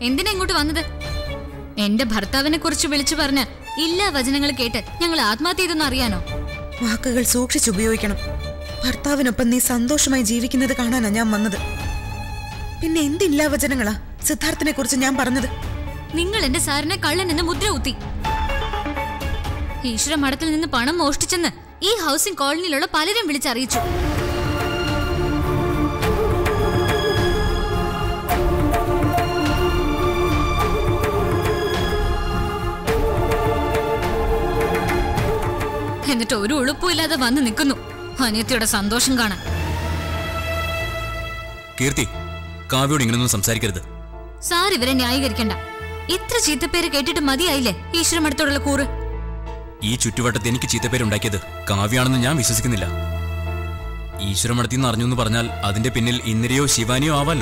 എന്തിനാ ഇങ്ങോട്ട് വന്നത് എന്റെ ഭർത്താവിനെ കുറിച്ച് വിളിച്ചു പറഞ്ഞ് ഇല്ലാ വചനങ്ങൾ കേട്ട് ഞങ്ങൾ ആത്മഹത്യ ചെയ്തെന്ന് അറിയാനോ വാക്കുകൾ സൂക്ഷിച്ചുപയോഗിക്കണം ഭർത്താവിനൊപ്പം നീ സന്തോഷമായി ജീവിക്കുന്നത് കാണാനാ ഞാൻ വന്നത് പിന്നെ എന്തില്ലാ വചനങ്ങളാ സിദ്ധാർത്ഥിനെ കുറിച്ച് ഞാൻ പറഞ്ഞത് നിങ്ങൾ എന്റെ സാറിനെ കള്ളൻ എന്ന് മുദ്ര കുത്തി ഈശ്വര മഠത്തിൽ നിന്ന് പണം മോഷ്ടിച്ചെന്ന് ഈ ഹൗസിംഗ് കോളനിയിലുള്ള പലരും വിളിച്ചറിയിച്ചു എന്നിട്ട് ഒരു ഉളുപ്പുമില്ലാതെ വന്ന് നിൽക്കുന്നു അനിയത്തിയുടെ സന്തോഷം കാണാൻ കീർത്തി കാവ്യോട് ഇങ്ങനൊന്നും സംസാരിക്കരുത് സാർ ഇവരെ ന്യായീകരിക്കണ്ട ഇത്ര ചീത്തപ്പേര് കേട്ടിട്ട് മതിയായില്ലേ ഈശ്വര മഠത്തോടുള്ള കൂറ് ഈ ചുറ്റുവട്ടത്ത് എനിക്ക് ചീത്തപ്പേരുണ്ടാക്കിയത് കാവ്യാണെന്ന് ഞാൻ വിശ്വസിക്കുന്നില്ല ഈശ്വരമടത്തിൽ നിന്ന് അറിഞ്ഞു എന്ന് പറഞ്ഞാൽ അതിന്റെ പിന്നിൽ ഇന്ദിരയോ ശിവാനിയോ ആവാലോ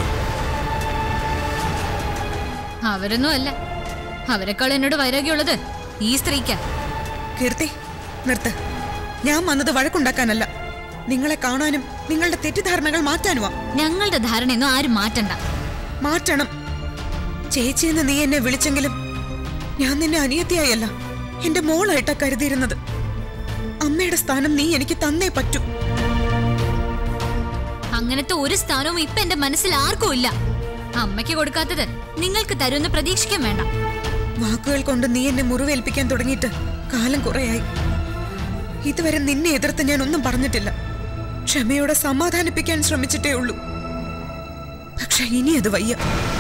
അവരൊന്നും അല്ല അവരെക്കാൾ എന്നോട് വൈരാഗ്യമുള്ളത് ഈ സ്ത്രീക്കാ കീർത്തി നിർത്ത് ഞാൻ വന്നത് വഴക്കുണ്ടാക്കാനല്ല നിങ്ങളെ കാണാനും നിങ്ങളുടെ തെറ്റിദ്ധാരണകൾ മാറ്റാനുമാ ഞങ്ങളുടെ ധാരണയൊന്നും ആരും മാറ്റണ്ട മാറ്റണം ചേച്ചിയെന്ന് നീ എന്നെ വിളിച്ചെങ്കിലും ഞാൻ നിന്നെ അനിയത്തിയായല്ല എന്റെ മോളായിട്ടാ കരുതിയിരുന്നത് അമ്മയുടെ സ്ഥാനം നീ എനിക്ക് തന്നേ പറ്റൂ അങ്ങനത്തെ ഒരു സ്ഥാനവും ഇപ്പൊ എന്റെ മനസ്സിൽ ആർക്കും ഇല്ല അമ്മയ്ക്ക് കൊടുക്കാത്തത് നിങ്ങൾക്ക് തരുമെന്ന് പ്രതീക്ഷിക്കാൻ വേണ്ട വാക്കുകൾ കൊണ്ട് നീ എന്നെ മുറിവേൽപ്പിക്കാൻ തുടങ്ങിയിട്ട് കാലം കുറയായി ഇതുവരെ നിന്നെ എതിർത്ത് ഞാൻ ഒന്നും പറഞ്ഞിട്ടില്ല ക്ഷമയോടെ സമാധാനിപ്പിക്കാൻ ശ്രമിച്ചിട്ടേ ഉള്ളൂ പക്ഷെ ഇനി അത് വയ്യ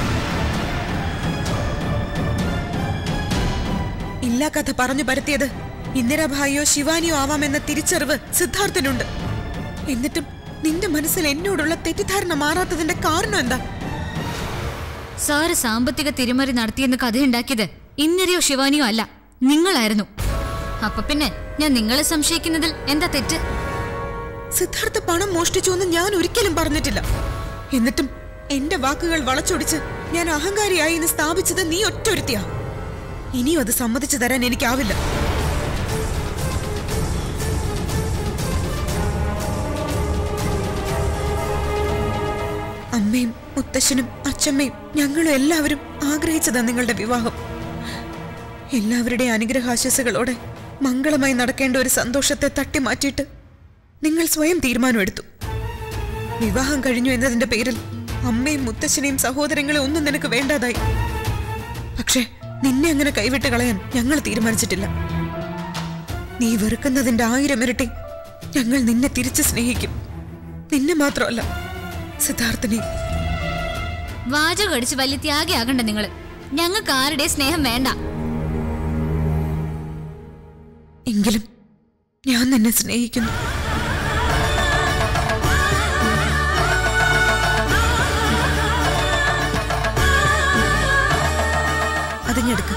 ഇല്ലാ കഥ പറഞ്ഞു പരത്തിയത് ഇന്ദിരാഭായിയോ ശിവാനിയോ ആവാമെന്ന തിരിച്ചറിവ് സിദ്ധാർത്ഥനുണ്ട് എന്നിട്ടും നിന്റെ മനസ്സിൽ എന്നോടുള്ള തെറ്റിദ്ധാരണ മാറാത്തതിന്റെ കാരണം എന്താ സാറ് സാമ്പത്തിക തിരിമറി നടത്തിയെന്ന് കഥയുണ്ടാക്കിയത് ഇന്നരെയോ ശിവാനിയോ അല്ല നിങ്ങളായിരുന്നു അപ്പൊ പിന്നെ ഞാൻ നിങ്ങളെ സംശയിക്കുന്നതിൽ എന്താ തെറ്റ് സിദ്ധാർത്ഥ പണം മോഷ്ടിച്ചു എന്ന് ഞാൻ ഒരിക്കലും പറഞ്ഞിട്ടില്ല എന്നിട്ടും എന്റെ വാക്കുകൾ വളച്ചൊടിച്ച് ഞാൻ അഹങ്കാരിയായി എന്ന് സ്ഥാപിച്ചത് നീ ഒറ്റൊരുത്തിയാ ഇനിയും അത് സമ്മതിച്ചു തരാൻ എനിക്കാവില്ല അമ്മയും മുത്തശ്ശനും അച്ഛമ്മയും ഞങ്ങളും എല്ലാവരും ആഗ്രഹിച്ചതാ നിങ്ങളുടെ വിവാഹം എല്ലാവരുടെയും അനുഗ്രഹാശസ്സുകളോടെ മംഗളമായി നടക്കേണ്ട ഒരു സന്തോഷത്തെ തട്ടിമാറ്റിയിട്ട് നിങ്ങൾ സ്വയം തീരുമാനമെടുത്തു വിവാഹം കഴിഞ്ഞു എന്നതിന്റെ പേരിൽ അമ്മയും മുത്തശ്ശനെയും സഹോദരങ്ങളെ ഒന്നും നിനക്ക് വേണ്ടാതായി പക്ഷേ നിന്നെ അങ്ങനെ കൈവിട്ട് കളയാൻ ഞങ്ങൾ തീരുമാനിച്ചിട്ടില്ല നീ വെറുക്കുന്നതിന്റെ ആയിരം ഇരട്ടി ഞങ്ങൾ നിന്നെ തിരിച്ച് സ്നേഹിക്കും നിന്നെ മാത്രമല്ല സിദ്ധാർത്ഥനെ വാചകം അടിച്ച് വലിയ ത്യാഗിയാകണ്ട നിങ്ങള് ഞങ്ങൾക്ക് ആരുടെ സ്നേഹം വേണ്ട എങ്കിലും ഞാൻ നിന്നെ സ്നേഹിക്കുന്നു അതിഞ്ഞെടുക്ക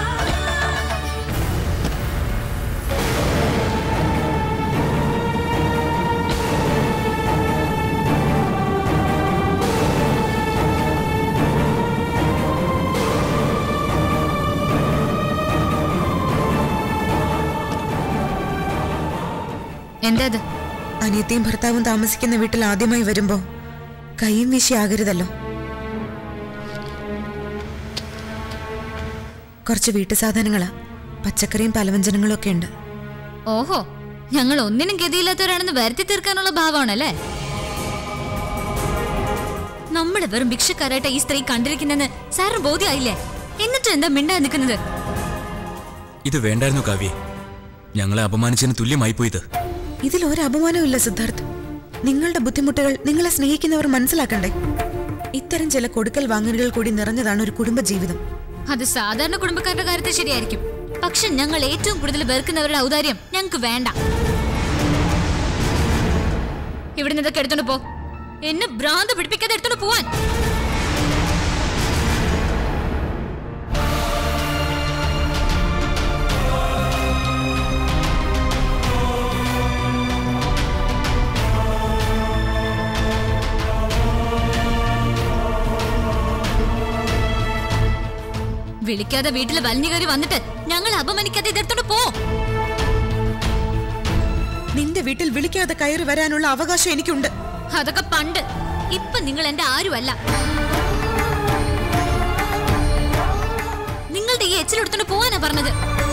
എന്താ ഇത് അനിയത്തിയും ഭർത്താവും താമസിക്കുന്ന വീട്ടിൽ ആദ്യമായി വരുമ്പോ കൈയും വീശി ആകരുതല്ലോ കുറച്ച് വീട്ടു സാധനങ്ങളാ പച്ചക്കറിയും പലവ്യഞ്ജനങ്ങളും ഒക്കെ ഉണ്ട് ഓഹോ ഞങ്ങൾ ഒന്നിനും ഗതിയില്ലാത്തവരാണെന്ന് വരുത്തി തീർക്കാനുള്ള ഭാവമാണല്ലേ നമ്മളെ വെറും ഭിക്ഷക്കാരായിട്ട് ഈ സ്ത്രീ കണ്ടിരിക്കുന്നെന്ന് സാറിന് ബോധ്യമായില്ലേ എന്നിട്ട് എന്താ മിണ്ടാ നിൽക്കുന്നത് ഇത് വേണ്ടായിരുന്നു കാവ്യെ ഞങ്ങളെ അപമാനിച്ചതിന് തുല്യമായി പോയത് ഇതിൽ ഒരു അപമാനവും ഇല്ല സിദ്ധാർത്ഥ് നിങ്ങളുടെ ബുദ്ധിമുട്ടുകൾ നിങ്ങളെ സ്നേഹിക്കുന്നവർ മനസ്സിലാക്കണ്ടേ ഇത്തരം ചില കൊടുക്കൽ വാങ്ങലുകൾ കൂടി നിറഞ്ഞതാണ് ഒരു കുടുംബ ജീവിതം അത് സാധാരണ കുടുംബക്കാരുടെ കാര്യത്തിൽ ശരിയായിരിക്കും പക്ഷെ ഞങ്ങൾ ഏറ്റവും കൂടുതൽ വെറുക്കുന്നവരുടെ ഔദാര്യം ഞങ്ങൾക്ക് വേണ്ട ഇവിടുന്ന് ഇതൊക്കെ എടുത്തോണ്ട് പോ എന്നെ ഭ്രാന്ത് പിടിപ്പിക്കാതെ എടുത്തോണ്ട് പോവാൻ വിളിക്കാതെ വീട്ടിൽ വലിഞ്ഞു കയറി വന്നിട്ട് ഞങ്ങൾ അപമാനിക്കാതെ ഇതെടുത്തോണ്ട് പോ നിന്റെ വീട്ടിൽ വിളിക്കാതെ കയറി വരാനുള്ള അവകാശം എനിക്കുണ്ട് അതൊക്കെ പണ്ട് ഇപ്പൊ നിങ്ങൾ എന്റെ ആരുമല്ല എച്ചിലെടുത്തോണ്ട് പോവാനാ പറഞ്ഞത്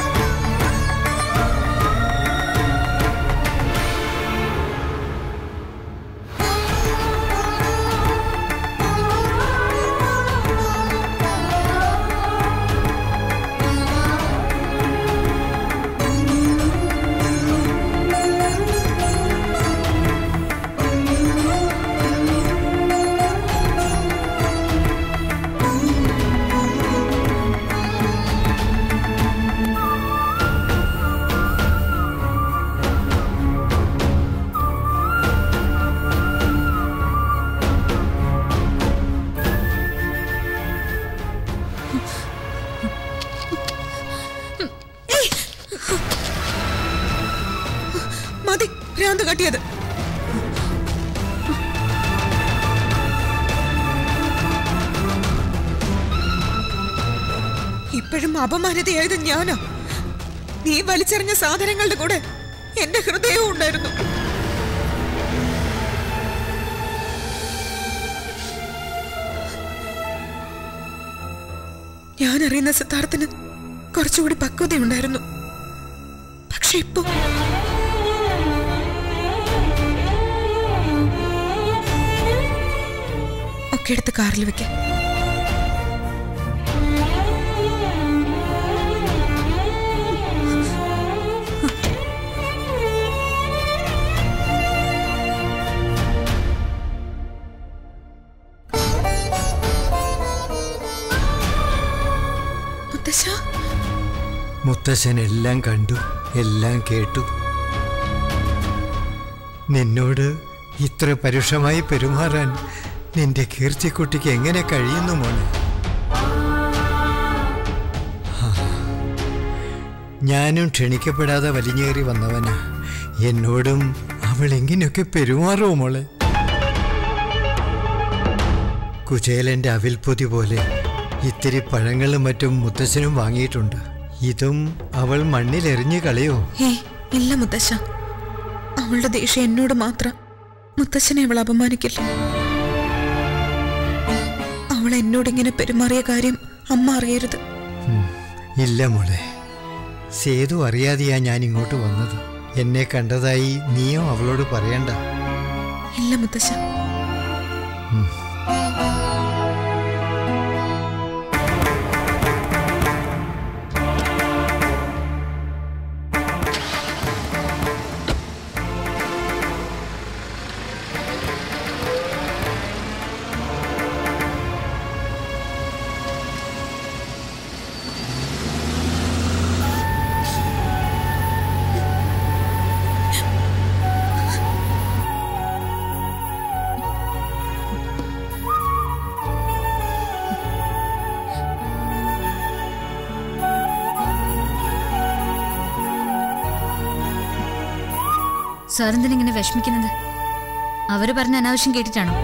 മതി ഭ്രാന്ത് കാട്ടിയത് ഇപ്പോഴും അപമാനിതയായത് ഞാനാ നീ വലിച്ചെറിഞ്ഞ സാധനങ്ങളുടെ കൂടെ എന്റെ ഹൃദയവും ഉണ്ടായിരുന്നു ഞാൻ അറിയുന്ന സിദ്ധാർത്ഥന് കുറച്ചുകൂടി പക്വതയുണ്ടായിരുന്നു പക്ഷെ ഇപ്പൊ ഒക്കെ എടുത്ത് കാറിൽ വെക്കാം മുത്തശ്ശ മുത്തശ്ശൻ എല്ലാം കണ്ടു എല്ലാം കേട്ടു നിന്നോട് ഇത്ര പരുഷമായി പെരുമാറാൻ നിന്റെ കീർത്തിക്കുട്ടിക്ക് എങ്ങനെ കഴിയുന്നു മോനെ ഹാ. ഞാനും ക്ഷണിക്കപ്പെടാതെ വലിഞ്ഞേറി വന്നവനാ എന്നോടും അവൾ എങ്ങനെയൊക്കെ പെരുമാറുമോ മോളെ കുചേലന്റെ അവിൽപ്പൊതി പോലെ ഇത്തിരി പഴങ്ങളും മറ്റും മുത്തശ്ശനും വാങ്ങിയിട്ടുണ്ട് ഇതും അവൾ മണ്ണിലെറിഞ്ഞു കളയോ ഏയ് ഇല്ല മുത്തശ്ശ അവളുടെ ദേഷ്യം എന്നോട് മാത്രം മുത്തശ്ശനെ അവൾ അപമാനിക്കില്ല അവൾ എന്നോട് ഇങ്ങനെ പെരുമാറിയ കാര്യം അമ്മ അറിയരുത് ഉം, ഇല്ല മോളെ സേതു അറിയാതെയാ ഞാൻ ഇങ്ങോട്ട് വന്നത് എന്നെ കണ്ടതായി നീയോ അവളോട് പറയണ്ട ഇല്ല മുത്തശ്ശ സാറെന്തിനിങ്ങനെ വിഷമിക്കുന്നത് അവര് പറഞ്ഞ അനാവശ്യം കേട്ടിട്ടാണോ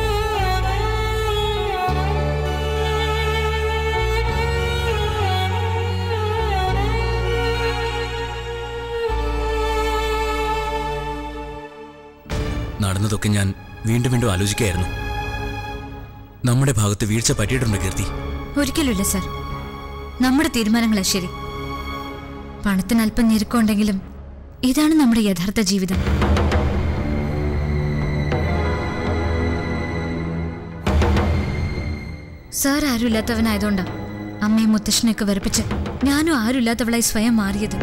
നടന്നതൊക്കെ ഞാൻ വീണ്ടും വീണ്ടും ആലോചിക്കുകയായിരുന്നു നമ്മുടെ ഭാഗത്ത് വീഴ്ച പറ്റിയിട്ടുണ്ട് കീർത്തി ഒരിക്കലുമില്ല സാർ നമ്മുടെ തീരുമാനങ്ങളാ ശരി പണത്തിന് അല്പം ഞെരുക്കമുണ്ടെങ്കിലും ഇതാണ് നമ്മുടെ യഥാർത്ഥ ജീവിതം സാർ ആരുമില്ലാത്തവനായതുകൊണ്ടാ അമ്മയും മുത്തശ്ശനെയൊക്കെ വെറുപ്പിച്ച് ഞാനും ആരുമില്ലാത്തവളായി സ്വയം മാറിയത്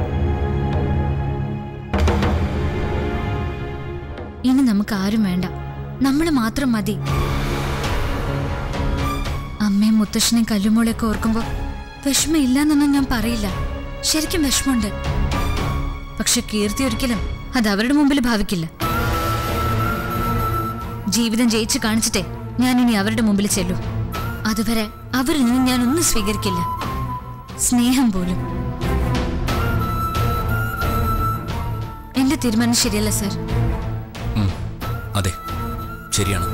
ഇനി നമുക്ക് ആരും വേണ്ട നമ്മൾ മാത്രം മതി അമ്മയും മുത്തശ്ശനെയും കല്ലുമോളെയൊക്കെ ഓർക്കുമ്പോ വിഷമമില്ലാന്നൊന്നും ഞാൻ പറയില്ല ശരിക്കും വിഷമമുണ്ട് പക്ഷെ കീർത്തി ഒരിക്കലും അത് അവരുടെ മുമ്പിൽ ഭാവിക്കില്ല ജീവിതം ജയിച്ചു കാണിച്ചിട്ടേ ഞാൻ ഇനി അവരുടെ മുമ്പിൽ ചെല്ലൂ അതുവരെ അവരിൽ നിന്ന് ഞാൻ ഒന്നും സ്വീകരിക്കില്ല സ്നേഹം പോലും എന്റെ തീരുമാനം ശരിയല്ല സർ ഉം, അതെ ശരിയാണ്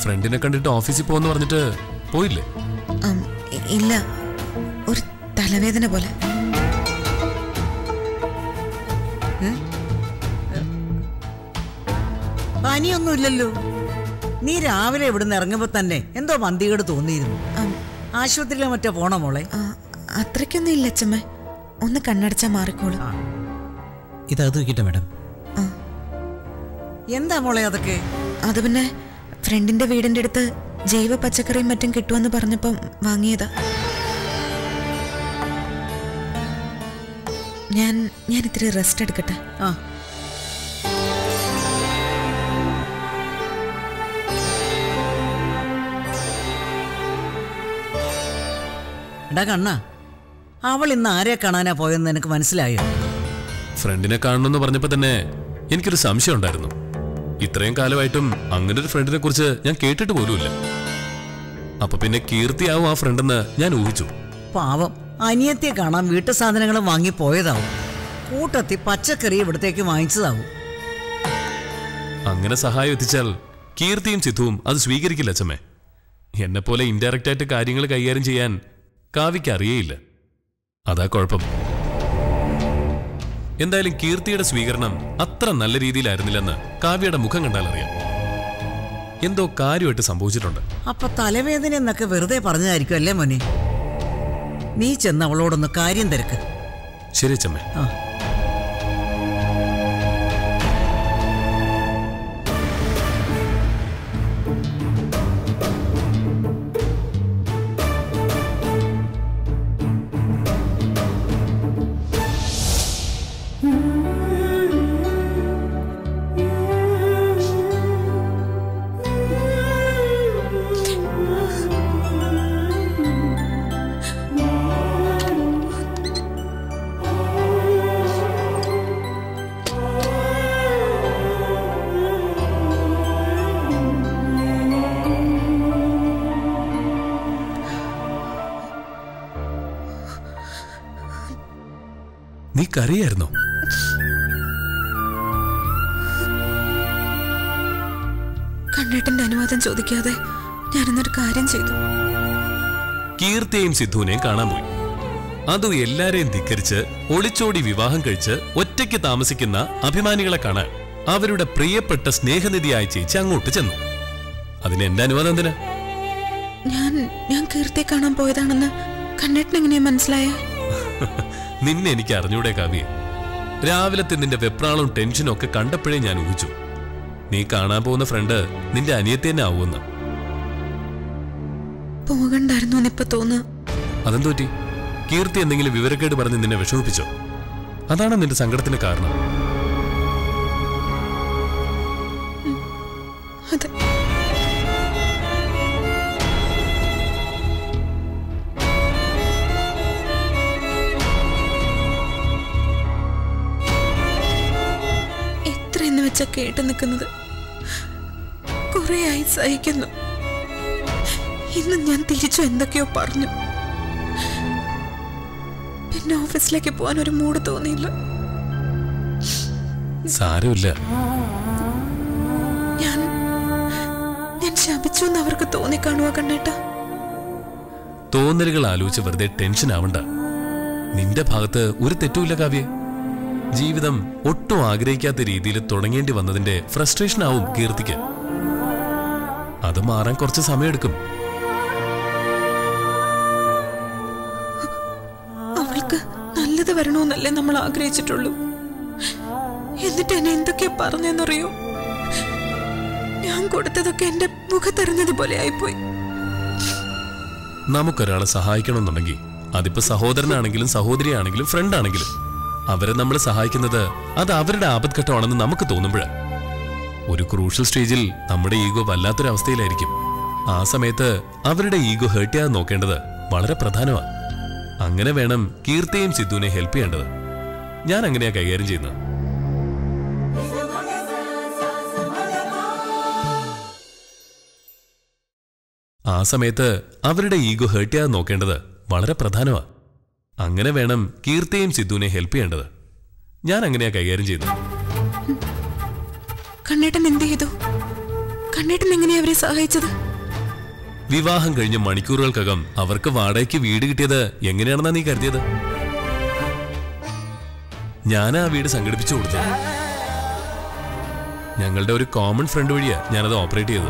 ഫ്രണ്ടിനെ കണ്ടിട്ട് ഓഫീസിൽ പോകുന്നു പറഞ്ഞിട്ട് പോയില്ലേ ആം, ഇ- ഇല്ല ഒരു തലവേദന പോലെ പനിയൊന്നുമില്ലല്ലോ നീ രാവിലെ ഇവിടുന്ന് ഇറങ്ങുമ്പോ തന്നെ എന്തോ മന്തികേട് തോന്നിയിരുന്നു ആം, ആശുപത്രിയിലെ മറ്റോ പോണോ മോളെ ആ, അത്രയ്ക്കൊന്നും ഇല്ല അച്ഛമ്മ ഒന്ന് കണ്ണടച്ചാ മാറിക്കോളും ഇത് അത് വയ്ക്കട്ടെ മാഡം എന്താ മോളെ അതൊക്കെ അത് പിന്നെ ഫ്രണ്ടിന്റെ വീടിന്റെ അടുത്ത് ജൈവ പച്ചക്കറിയും മറ്റും കിട്ടുമെന്ന് പറഞ്ഞപ്പം വാങ്ങിയതാ ഞാൻ ഞാൻ ഇത്തിരി റെസ്റ്റ് എടുക്കട്ടെ ആ എടാ കണ്ണ അവൾ ഇന്ന് ആരെ കാണാനാ പോയെന്ന് എനിക്ക് മനസ്സിലായോ ഫ്രണ്ടിനെ കാണണമെന്ന് പറഞ്ഞപ്പോ തന്നെ എനിക്കൊരു സംശയം ഉണ്ടായിരുന്നു ഇത്രയും കാലമായിട്ടും അങ്ങനെ ഒരു ഫ്രണ്ടിനെ കുറിച്ച് ഞാൻ കേട്ടിട്ട് പോലുമില്ല അപ്പൊ പിന്നെ കീർത്തിയാവും ആ ഫ്രണ്ടെന്ന് ഞാൻ ഊഹിച്ചു പാവം അനിയത്തെ കാണാൻ വീട്ടു സാധനങ്ങൾ വാങ്ങി പോയതാവും കൂട്ടത്തിൽ പച്ചക്കറി ഇവിടത്തേക്ക് വാങ്ങിച്ചതാവും അങ്ങനെ സഹായം എത്തിച്ചാൽ കീർത്തിയും സിദ്ധുവും അത് സ്വീകരിക്കില്ല അച്ഛമ്മേ എന്നെപ്പോലെ ഇൻഡയറക്റ്റ് ആയിട്ട് കാര്യങ്ങൾ കൈകാര്യം ചെയ്യാൻ കാവ്യക്ക് അറിയേയില്ല അതാ കുഴപ്പം എന്തായാലും കീർത്തിയുടെ സ്വീകരണം അത്ര നല്ല രീതിയിലായിരുന്നില്ലെന്ന് കാവ്യയുടെ മുഖം കണ്ടാൽ അറിയാം എന്തോ കാര്യമായിട്ട് സംഭവിച്ചിട്ടുണ്ട് അപ്പൊ തലവേദന എന്നൊക്കെ വെറുതെ പറഞ്ഞതായിരിക്കും അല്ലേ മോനെ നീ ചെന്ന് അവളോടൊന്ന് കാര്യം തിരക്ക് ശരി അച്ഛമ്മേ ആ നീ കരയായിരുന്നോ കണ്ണേട്ടന്റെ അനുവാദം ചോദിക്കാതെ ഞാനിന്നൊരു കാര്യം ചെയ്തു കീർത്തിയെയും സിദ്ധുവിനെയും കാണാൻ പോയി അതും എല്ലാരെയും ധിക്കരിച്ച് ഒളിച്ചോടി വിവാഹം കഴിച്ച് ഒറ്റയ്ക്ക് താമസിക്കുന്ന അഭിമാനികളെ കാണാൻ അവരുടെ പ്രിയപ്പെട്ട സ്നേഹനിധിയായ ചേച്ചി അങ്ങോട്ട് ചെന്നു അതിന് എന്റെ അനുവാദം എന്തിനാ ഞാൻ ഞാൻ കീർത്തിയെ കാണാൻ പോയതാണെന്ന് കണ്ണേട്ടൻ എങ്ങനെയാ മനസ്സിലായേ നിന്നെ എനിക്ക് അറിഞ്ഞൂടെ കാവ്യ രാവിലത്തെ നിന്റെ വെപ്രാളവും ടെൻഷനും ഒക്കെ കണ്ടപ്പോഴേ ഞാൻ ഊഹിച്ചു നീ കാണാൻ പോകുന്ന ഫ്രണ്ട് നിന്റെ അനിയത്തെ തന്നെ ആവുമെന്ന് പോകണ്ടായിരുന്നു എന്നിപ്പൊ തോന്നുക അതെന്തു പറ്റി കീർത്തി എന്തെങ്കിലും വിവരക്കേട് പറഞ്ഞ് നിന്നെ വിഷമിപ്പിച്ചോ അതാണ് നിന്റെ സങ്കടത്തിന് കാരണം അതെ എത്രയെന്ന് വെച്ചാ കേട്ട് നിൽക്കുന്നത് കുറേയായി സഹിക്കുന്നു ഇന്ന് ഞാൻ തിരിച്ചു എന്തൊക്കെയോ പറഞ്ഞു പിന്നെ ഓഫീസിലേക്ക് പോകാൻ ഒരു മൂഡ് തോന്നിയില്ല സാരമില്ല ഞാൻ ഞാൻ ശപിച്ചു എന്ന് അവർക്ക് തോന്നിക്കാണുക കണ്ണേട്ടാ തോന്നലുകൾ ആലോചിച്ച് വെറുതെ ടെൻഷൻ ആവണ്ട നിന്റെ ഭാഗത്ത് ഒരു തെറ്റുമില്ല കാവ്യ ജീവിതം ഒട്ടും ആഗ്രഹിക്കാത്ത രീതിയിൽ തുടങ്ങേണ്ടി വന്നതിന്റെ ഫ്രസ്ട്രേഷൻ ആവും കീർത്തിക്ക് അത് മാറാൻ കുറച്ച് സമയമെടുക്കും അവൾക്ക് നല്ലത് വരണമെന്നല്ലേ നമ്മൾ ആഗ്രഹിച്ചിട്ടുള്ളൂ എന്നിട്ട് എന്നെ എന്തൊക്കെയാ പറഞ്ഞെന്നറിയോ ഞാൻ കൊടുത്തതൊക്കെ എന്റെ മുഖത്തെറിഞ്ഞതുപോലെ ആയിപ്പോയി നമുക്കൊരാളെ സഹായിക്കണമെന്നുണ്ടെങ്കിൽ അതിപ്പോ സഹോദരനാണെങ്കിലും സഹോദരിയാണെങ്കിലും ഫ്രണ്ട് ആണെങ്കിലും അവരെ നമ്മൾ സഹായിക്കുന്നത് അത് അവരുടെ ആപത്ഘട്ടമാണെന്ന് നമുക്ക് തോന്നുമ്പോഴാണ് ഒരു ക്രൂഷ്യൽ സ്റ്റേജിൽ നമ്മുടെ ഈഗോ വല്ലാത്തൊരവസ്ഥയിലായിരിക്കും ആ സമയത്ത് അവരുടെ ഈഗോ ഹേർട്ട് ചെയ്യാതെ നോക്കേണ്ടത് വളരെ പ്രധാനമാണ് അങ്ങനെ വേണം കീർത്തിയും സിദ്ധുവിനെ ഹെൽപ്പ് ചെയ്യേണ്ടത് ഞാൻ അങ്ങനെയാ കൈകാര്യം ചെയ്യുന്നത് ആ സമയത്ത് അവരുടെ ഈഗോ ഹേർട്ട് ചെയ്യാതെ നോക്കേണ്ടത് വളരെ പ്രധാനമാണ് അങ്ങനെ വേണം കീർത്തിയും സിദ്ധുവിനെ ഹെൽപ്പ് ചെയ്യേണ്ടത് ഞാൻ അങ്ങനെയാ കൈകാര്യം ചെയ്യുന്നത് കണ്ണേട്ടൻ എന്ത് ചെയ്തു കണ്ണേട്ടൻ എങ്ങനെയാ അവരെ സഹായിച്ചത് വിവാഹം കഴിഞ്ഞ മണിക്കൂറുകൾക്കകം അവർക്ക് വാടകയ്ക്ക് വീട് കിട്ടിയത് എങ്ങനെയാണെന്നാ നീ കരുതിയത് ഞാൻ ആ വീട് സംഘടിപ്പിച്ചു കൊടുത്തത് ഞങ്ങളുടെ ഒരു കോമൺ ഫ്രണ്ട് വഴിയാ ഞാനത് ഓപ്പറേറ്റ് ചെയ്തത്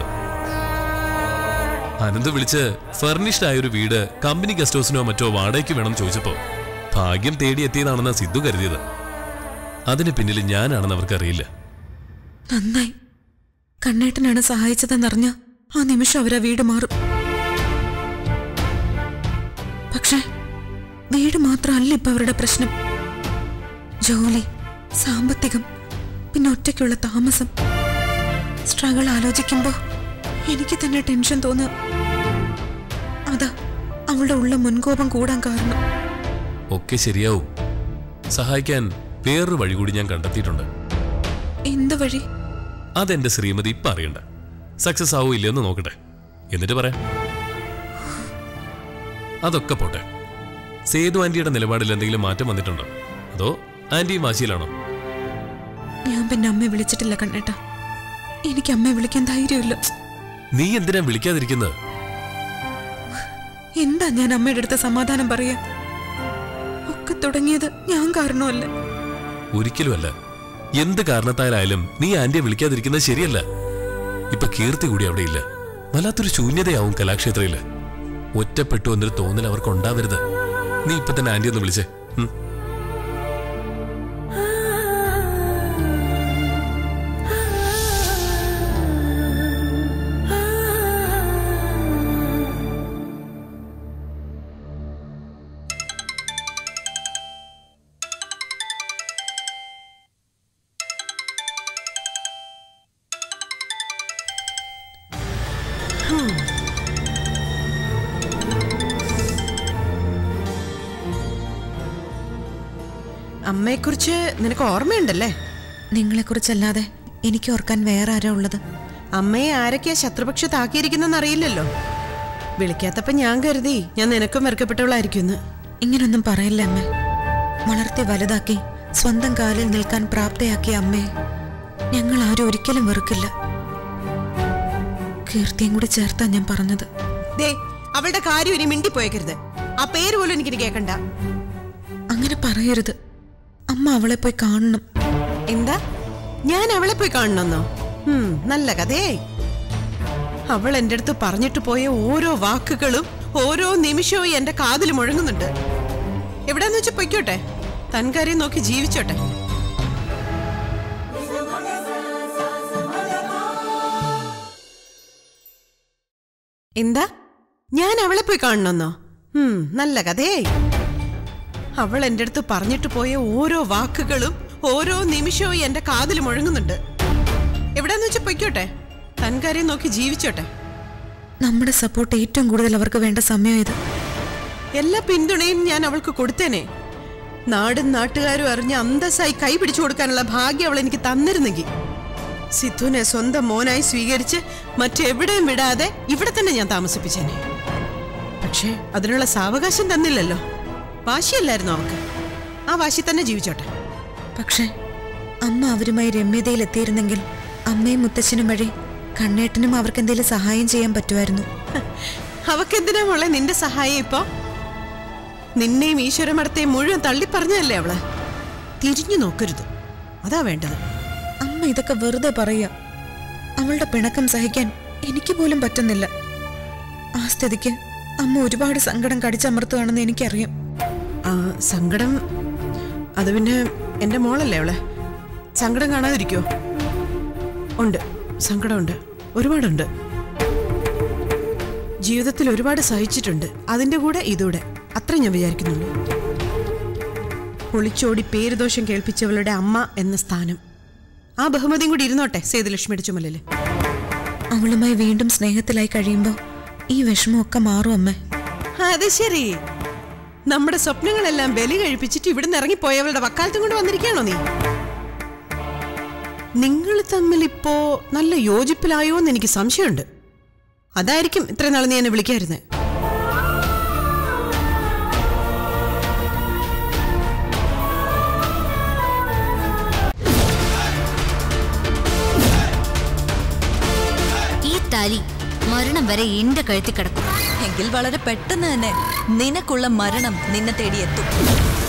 അനന്ത് വിളിച്ച് ഫർണിഷ്ഡ് ആയ ഒരു വീട് കമ്പനി ഗസ്റ്റ് ഹൗസിനോ മറ്റോ വാടകയ്ക്ക് വേണം ചോദിച്ചപ്പോ ഭാഗ്യം തേടി എത്തിയതാണെന്നാ സിദ്ധു കരുതിയത് അതിന് പിന്നിൽ ഞാനാണെന്ന് അവർക്കറിയില്ല നന്നായി കണ്ണേട്ടനാണ് സഹായിച്ചതെന്നറിഞ്ഞ ആ നിമിഷം അവരാ വീട് മാറും പക്ഷേ വീട് മാത്രമല്ല ഇപ്പൊ അവരുടെ പ്രശ്നം ജോലി സാമ്പത്തികം പിന്നെ ഒറ്റയ്ക്കുള്ള താമസം സ്ട്രഗിൾ ആലോചിക്കുമ്പോ എനിക്ക് തന്നെ ടെൻഷൻ തോന്നുക അതാ അവളുടെ ഉള്ള മുൻകോപം കൂടാൻ കാരണം ഒക്കെ ശരിയാവും സഹായിക്കാൻ വേറൊരു വഴി കൂടി ഞാൻ കണ്ടെത്തിയിട്ടുണ്ട് എന്ത് വഴി അതെന്റെ ശ്രീമതി ഇപ്പൊ അറിയണ്ട സക്സസ് ആവോ ഇല്ലയെന്ന് നോക്കട്ടെ എന്നിട്ട് പറയാം അതൊക്കെ പോട്ടെ സേതു ആന്റിയുടെ നിലപാടിൽ എന്തെങ്കിലും മാറ്റം വന്നിട്ടുണ്ടോ അതോ ആന്റി വാശിയിലാണോ ഞാൻ പിന്നെ അമ്മയെ വിളിച്ചിട്ടില്ല കണ്ണേട്ട എനിക്ക് അമ്മയെ വിളിക്കാൻ ധൈര്യമില്ല നീ എന്തിനാ വിളിക്കാതിരിക്കുന്നത് എന്താ ഞാൻ അമ്മയുടെ അടുത്ത് സമാധാനം പറയാ ഒക്കെ തുടങ്ങിയത് ഞാൻ കാരണമല്ല ഒരിക്കലുമല്ല എന്ത് കാരണത്താലായാലും നീ ആന്റിയെ വിളിക്കാതിരിക്കുന്നത് ശരിയല്ല ഇപ്പൊ കീർത്തി കൂടി അവിടെ ഇല്ല വല്ലാത്തൊരു ശൂന്യതയാവും കലാക്ഷേത്രയില് ഒറ്റപ്പെട്ടു എന്നൊരു തോന്നൽ അവർക്ക് ഉണ്ടാവരുത് നീ ഇപ്പൊ തന്നെ ആന്റി ഒന്ന് വിളിച്ചേ ഉം. അമ്മയെക്കുറിച്ച് നിനക്ക് ഓർമ്മയുണ്ടല്ലേ നിങ്ങളെക്കുറിച്ചല്ലാതെ എനിക്ക് ഓർക്കാൻ വേറെ ആരാ ഉള്ളത് അമ്മയെ ആരൊക്കെയാ ശത്രുപക്ഷത്താക്കിയിരിക്കുന്നെന്ന് അറിയില്ലല്ലോ വിളിക്കാത്തപ്പോ ഞാൻ കരുതി ഞാൻ നിനക്കും വെറുക്കപ്പെട്ടവളായിരിക്കുമെന്ന് ഇങ്ങനൊന്നും പറയില്ല അമ്മ വളർത്തി വലുതാക്കി സ്വന്തം കാലിൽ നിൽക്കാൻ പ്രാപ്തയാക്കിയ അമ്മയെ ഞങ്ങൾ ആരും ഒരിക്കലും വെറുക്കില്ല കീർത്തിയും കൂടി ചേർത്താ ഞാൻ പറഞ്ഞത് ദേ അവളുടെ കാര്യം ഇനി മിണ്ടിപ്പോയേക്കരുത് ആ പേര് പോലും എനിക്കിനി കേൾക്കണ്ട അങ്ങനെ പറയരുത് അമ്മ അവളെ പോയി കാണണം എന്താ ഞാൻ അവളെ പോയി കാണണമെന്നോ ഉം, നല്ല കഥയേ അവൾ എൻ്റെ അടുത്ത് പറഞ്ഞിട്ട് പോയ ഓരോ വാക്കുകളും ഓരോ നിമിഷവും എന്റെ കാതിൽ മുഴങ്ങുന്നുണ്ട് എവിടെന്ന് വെച്ചാൽ പൊയ്ക്കോട്ടെ തൻകാര്യം നോക്കി ജീവിച്ചോട്ടെ എന്താ ഞാൻ അവളെ പോയി കാണണമെന്നോ ഉം, നല്ല കഥയേ അവൾ എൻ്റെ അടുത്ത് പറഞ്ഞിട്ട് പോയ ഓരോ വാക്കുകളും ഓരോ നിമിഷവും എന്റെ കാതിൽ മുഴങ്ങുന്നുണ്ട് എവിടെന്ന് വെച്ചാൽ പൊയ്ക്കോട്ടെ തൻകാര്യം നോക്കി ജീവിച്ചോട്ടെ നമ്മുടെ സപ്പോർട്ട് ഏറ്റവും കൂടുതൽ അവർക്ക് വേണ്ട സമയം ഇത് എല്ലാ പിന്തുണയും ഞാൻ അവൾക്ക് കൊടുത്തേനെ നാടും നാട്ടുകാരും അറിഞ്ഞ് അന്തസ്സായി കൈ പിടിച്ചു കൊടുക്കാനുള്ള ഭാഗ്യം അവൾ എനിക്ക് തന്നിരുന്നെങ്കിൽ സിദ്ധുവിനെ സ്വന്തം മോനായി സ്വീകരിച്ച് മറ്റെവിടെയും വിടാതെ ഇവിടെ തന്നെ ഞാൻ താമസിപ്പിച്ചേനെ പക്ഷേ അതിനുള്ള സാവകാശം തന്നില്ലല്ലോ വാശിയല്ലായിരുന്നു അവൾക്ക് ആ വാശി തന്നെ ജീവിച്ചോട്ടെ പക്ഷേ അമ്മ അവരുമായി രമ്യതയിൽ എത്തിയിരുന്നെങ്കിൽ അമ്മയും മുത്തച്ഛനും വഴി കണ്ണേട്ടനും അവർക്ക് എന്തെങ്കിലും സഹായം ചെയ്യാൻ പറ്റുമായിരുന്നു അവക്കെന്തിനാ മോളെ നിന്റെ സഹായം ഇപ്പോ നിന്നെയും ഈശ്വരമടത്തെയും മുഴുവൻ തള്ളിപ്പറഞ്ഞതല്ലേ അവള് തിരിഞ്ഞു നോക്കരുത് അതാ വേണ്ടത് അമ്മ ഇതൊക്കെ വെറുതെ പറയുക അവളുടെ പിണക്കം സഹിക്കാൻ എനിക്ക് പോലും പറ്റുന്നില്ല ആ സ്ഥിതിക്ക് അമ്മ ഒരുപാട് സങ്കടം കടിച്ചമർത്തുകയാണെന്ന് എനിക്കറിയാം ആ സങ്കടം അത് പിന്നെ എൻ്റെ മോളല്ലേ അവളെ സങ്കടം കാണാതിരിക്കോ ഉണ്ട് സങ്കടമുണ്ട് ഒരുപാടുണ്ട് ജീവിതത്തിൽ ഒരുപാട് സഹിച്ചിട്ടുണ്ട് അതിൻ്റെ കൂടെ ഇതൂടെ അത്ര ഞാൻ വിചാരിക്കുന്നുള്ളൂ ഒളിച്ചോടി പേരുദോഷം കേൾപ്പിച്ചവളുടെ അമ്മ എന്ന സ്ഥാനം ആ ബഹുമതിയും കൂടി ഇരുന്നോട്ടെ സേതുലക്ഷ്മിയുടെ ചുമലില് അവളുമായി വീണ്ടും സ്നേഹത്തിലായി കഴിയുമ്പോൾ ഈ വിഷമമൊക്കെ മാറും അമ്മേ അത് ശരി നമ്മുടെ സ്വപ്നങ്ങളെല്ലാം ബലി കഴിപ്പിച്ചിട്ട് ഇവിടുന്ന് ഇറങ്ങിപ്പോയവളുടെ വക്കാലത്തും കൊണ്ട് വന്നിരിക്കുകയാണോ നീ നിങ്ങൾ തമ്മിൽ ഇപ്പോ നല്ല യോജിപ്പിലായോ എന്ന് എനിക്ക് സംശയമുണ്ട് അതായിരിക്കും ഇത്ര നാൾ നീ എന്നെ വിളിക്കായിരുന്നേ താലി മരണം വരെ എന്റെ കഴുത്തി കിടക്കും എങ്കിൽ വളരെ പെട്ടെന്ന് തന്നെ നിനക്കുള്ള മരണം നിന്നെ തേടിയെത്തും